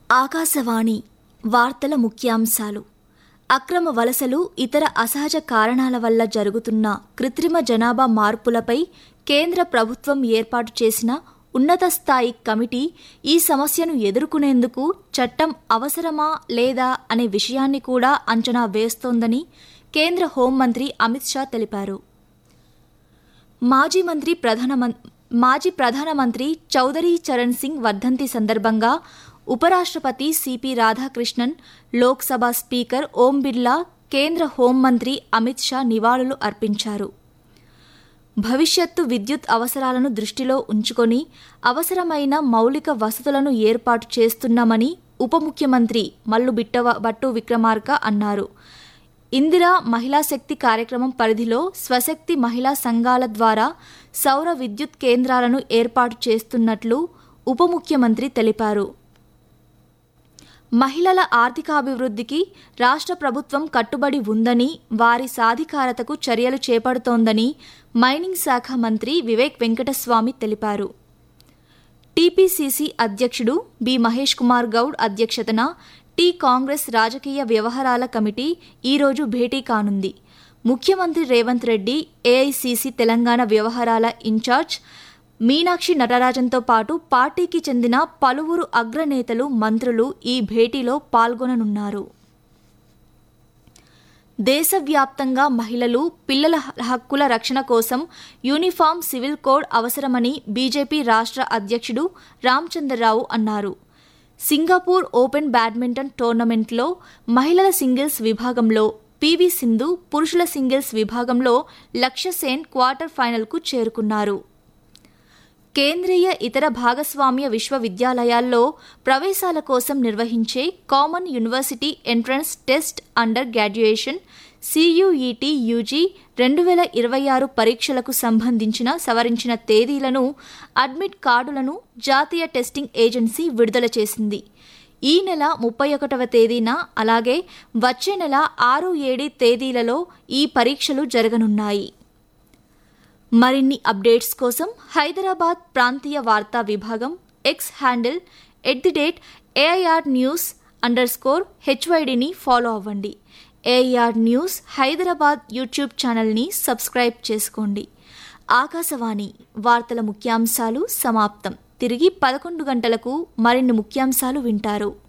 ఆకాశవాణి వార్తల ముఖ్యాంశాలు అక్రమ వలసలు ఇతర అసహజ కారణాల వల్ల జరుగుతున్న కృత్రిమ జనాభా మార్పులపై కేంద్ర ప్రభుత్వం ఏర్పాటు చేసిన ఉన్నత స్థాయి కమిటీ ఈ సమస్యను ఎదుర్కొనేందుకు చట్టం అవసరమా లేదా అనే విషయాన్ని కూడా అంచనా వేస్తోందని కేంద్ర హోంమంత్రి అమిత్ షా తెలిపారు మాజీ మంత్రి ప్రధానమం మాజీ ప్రధానమంత్రి చౌదరి చరణ్ సింగ్ వర్ధంతి సందర్భంగా ఉపరాష్ట్రపతి సిపి రాధాకృష్ణన్ లోక్సభ స్పీకర్ ఓం బిర్లా కేంద్ర హోంమంత్రి అమిత్ షా నివాళులు అర్పించారు భవిష్యత్తు విద్యుత్ అవసరాలను దృష్టిలో ఉంచుకొని అవసరమైన మౌలిక వసతులను ఏర్పాటు చేస్తున్నామని ఉప ముఖ్యమంత్రి మల్లు బిట్టవ భట్టు విక్రమార్క అన్నారు ఇందిరా మహిళా శక్తి కార్యక్రమం పరిధిలో స్వశక్తి మహిళా సంఘాల ద్వారా సౌర విద్యుత్ కేంద్రాలను ఏర్పాటు చేస్తున్నట్లు ఉప ముఖ్యమంత్రి తెలిపారు మహిళల ఆర్థికాభివృద్ధికి రాష్ట్ర ప్రభుత్వం కట్టుబడి ఉందని వారి సాధికారతకు చర్యలు చేపడుతోందని మైనింగ్ శాఖ మంత్రి వివేక్ వెంకటస్వామి తెలిపారు టీపీసీసీ అధ్యక్షుడు బి మహేష్ కుమార్ గౌడ్ అధ్యక్షతన టీ కాంగ్రెస్ రాజకీయ వ్యవహారాల కమిటీ ఈరోజు భేటీ కానుంది ముఖ్యమంత్రి రేవంత్ రెడ్డి ఏఐసీసీ తెలంగాణ వ్యవహారాల ఇన్ఛార్జ్ మీనాక్షి నటరాజన్తో పాటు పార్టీకి చెందిన పలువురు అగ్రనేతలు మంత్రులు ఈ భేటీలో పాల్గొననున్నారు దేశవ్యాప్తంగా మహిళలు పిల్లల హక్కుల రక్షణ కోసం యూనిఫామ్ సివిల్ కోడ్ అవసరమని బీజేపీ రాష్ట్ర అధ్యక్షుడు రామచంద్రరావు అన్నారు సింగపూర్ ఓపెన్ బ్యాడ్మింటన్ టోర్నమెంట్లో మహిళల సింగిల్స్ విభాగంలో పీవీ సింధు పురుషుల సింగిల్స్ విభాగంలో లక్ష్య సేన్ క్వార్టర్ ఫైనల్కు చేరుకున్నారు కేంద్రీయ ఇతర భాగస్వామ్య విశ్వవిద్యాలయాల్లో ప్రవేశాల కోసం నిర్వహించే common university entrance test under graduation CUET UG రెండు వేల ఇరవై ఆరు పరీక్షలకు సంబంధించిన సవరించిన తేదీలను అడ్మిట్ కార్డులను జాతీయ టెస్టింగ్ ఏజెన్సీ విడుదల చేసింది ఈ నెల ముప్పై ఒకటవ తేదీన అలాగే వచ్చే నెల ఆరు ఏడు తేదీలలో ఈ పరీక్షలు జరగనున్నాయి మరిన్ని అప్డేట్స్ కోసం హైదరాబాద్ ప్రాంతీయ వార్తా విభాగం X handle at the rate AIR news underscore హెచ్వైడిని ఫాలో అవ్వండి ఏఐఆర్ న్యూస్ హైదరాబాద్ యూట్యూబ్ ఛానల్ని సబ్స్క్రైబ్ చేసుకోండి ఆకాశవాణి వార్తల ముఖ్యాంశాలు సమాప్తం తిరిగి పదకొండు గంటలకు మరిన్ని ముఖ్యాంశాలు వింటారు